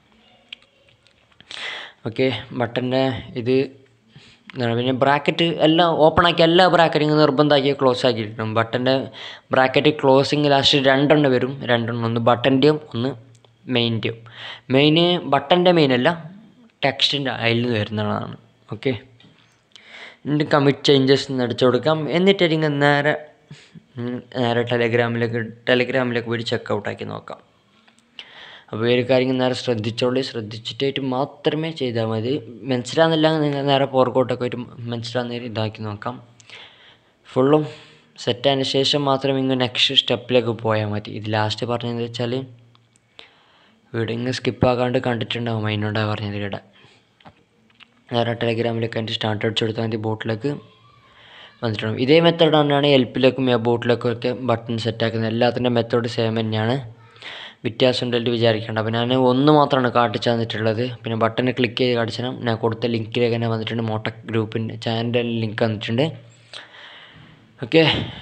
ഓക്കെ ബട്ടൻ്റെ ഇത് എന്താണ് പിന്നെ ബ്രാക്കറ്റ് എല്ലാം ഓപ്പൺ ആക്കി എല്ലാ ബ്രാക്കറ്റും നിർബന്ധമാക്കി ക്ലോസ് ആക്കിയിരിക്കണം ബട്ടൻ്റെ ബ്രാക്കറ്റ് ക്ലോസിങ് ലാസ്റ്റ് രണ്ടെണ്ണം വരും രണ്ടെണ്ണം ഒന്ന് ബട്ടൻ്റെയും ഒന്ന് മെയിൻ്റെയും മെയിന് ബട്ടൻ്റെ മെയിൻ അല്ല ടെക്സ്റ്റിൻ്റെ അതിൽ നിന്ന് വരുന്നതാണ് ഓക്കെ എന്നിട്ട് കമ്മിറ്റ് ചേഞ്ചസ് അടിച്ചു കൊടുക്കാം എന്നിട്ടായിരിക്കും നേരെ ഉം, നേരെ ടെലഗ്രാമിലേക്ക് ടെലഗ്രാമിലേക്ക് പോയി ചെക്ക് ആക്കി നോക്കാം അപ്പോൾ ഈ ഒരു കാര്യം നേരെ ശ്രദ്ധിച്ചോളൂ ശ്രദ്ധിച്ചിട്ടായിട്ട് മാത്രമേ ചെയ്താൽ മതി മനസ്സിലാകുന്നില്ല നിങ്ങൾ നേരെ പുറകോട്ടൊക്കെ പോയിട്ട് മനസ്സിലാകുന്ന ഒരു ഇതാക്കി നോക്കാം ഫുള്ളും സെറ്റായതിന് ശേഷം മാത്രമേ ഇങ്ങ് നെക്സ്റ്റ് സ്റ്റെപ്പിലേക്ക് പോയാൽ മതി ഇത് ലാസ്റ്റ് പറഞ്ഞതെന്ന് വെച്ചാൽ വീട് ഇങ്ങ് സ്കിപ്പ് ആക്കാണ്ട് കണ്ടിട്ടുണ്ടാവും അതിനോടാണ് പറഞ്ഞത് ഇവിടെ നേരെ ടെലഗ്രാമിലേക്ക് അതിൻ്റെ സ്റ്റാർട്ട് അടിച്ചു കൊടുത്താൽ മതി ബോട്ടിലേക്ക് വന്നിട്ടുണ്ട് ഇതേ മെത്തേഡ് തന്നെയാണ് എൽപ്പിലേക്കും ബോട്ടിലേക്കും ഒക്കെ ബട്ടൺ സെറ്റാക്കുന്നത് എല്ലാത്തിൻ്റെ മെത്തേഡ് സെയിം തന്നെയാണ് വ്യത്യാസം ഉണ്ടല്ലോ വിചാരിക്കേണ്ട അപ്പോൾ ഞാൻ ഒന്ന് മാത്രമാണ് കാട്ടിച്ചു തന്നിട്ടുള്ളത് പിന്നെ ബട്ടൺ ക്ലിക്ക് ചെയ്ത് കാണിച്ചാൽ ഞാൻ കൊടുത്ത ലിങ്കിലേക്ക് തന്നെ വന്നിട്ടുണ്ട് മോട്ടക് ഗ്രൂപ്പിൻ്റെ ചാനലിൻ്റെ ലിങ്ക് വന്നിട്ടുണ്ട് ഓക്കെ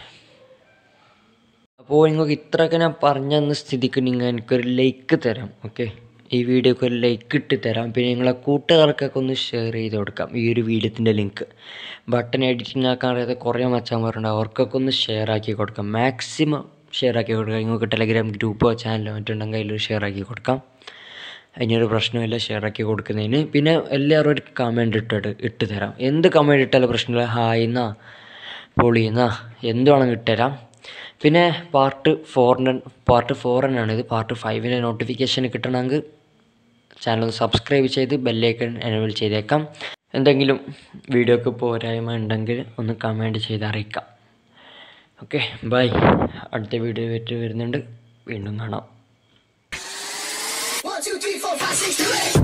അപ്പോൾ നിങ്ങൾക്ക് ഇത്രയൊക്കെ ഞാൻ പറഞ്ഞു തന്ന സ്ഥിതിക്ക് നിങ്ങൾ എനിക്കൊരു ലൈക്ക് തരാം ഓക്കെ ഈ വീഡിയോക്ക് ഒരു ലൈക്ക് ഇട്ട് തരാം പിന്നെ നിങ്ങളെ കൂട്ടുകാർക്കൊക്കെ ഒന്ന് ഷെയർ ചെയ്ത് കൊടുക്കാം ഈ ഒരു വീഡിയോത്തിൻ്റെ ലിങ്ക് ബട്ടൺ എഡിറ്റിംഗ് ആക്കാൻ അറിയാത്ത കുറേ മച്ചാന്മാരുണ്ട് അവർക്കൊക്കെ ഒന്ന് ഷെയർ ആക്കി കൊടുക്കാം മാക്സിമം ഷെയർ ആക്കി കൊടുക്കാം നിങ്ങൾക്ക് ടെലഗ്രാം ഗ്രൂപ്പോ ചാനലോ മറ്റുണ്ടെങ്കിൽ അതിൽ ഷെയർ ആക്കി കൊടുക്കാം അതിനൊരു പ്രശ്നമില്ല ഷെയർ ആക്കി കൊടുക്കുന്നതിന് പിന്നെ എല്ലാവരും ഒരു കമൻറ്റ് ഇട്ടിട്ട് ഇട്ട് തരാം എന്ത് കമൻറ്റ് ഇട്ടാലും പ്രശ്നമില്ല ഹായ് എന്നാ പൊളിയെന്നാ എന്ത് വേണമെങ്കിൽ ഇട്ടുതരാം പിന്നെ പാർട്ട് ഫോറിന് പാർട്ട് ഫോറിനാണ് ഇത് പാർട്ട് ഫൈവിൻ്റെ നോട്ടിഫിക്കേഷൻ കിട്ടണമെങ്കിൽ ചാനൽ സബ്സ്ക്രൈബ് ചെയ്ത് ബെല്ലൈക്കൺ എനേബിൾ ചെയ്തേക്കാം എന്തെങ്കിലും വീഡിയോക്ക് പോരായ്മ ഉണ്ടെങ്കിൽ ഒന്ന് കമൻറ്റ് ചെയ്ത് അറിയിക്കാം ഓക്കെ ബൈ അടുത്ത വീഡിയോ ആയിട്ട് വരുന്നുണ്ട് വീണ്ടും കാണാം One, two, three, four, five, six, seven, eight.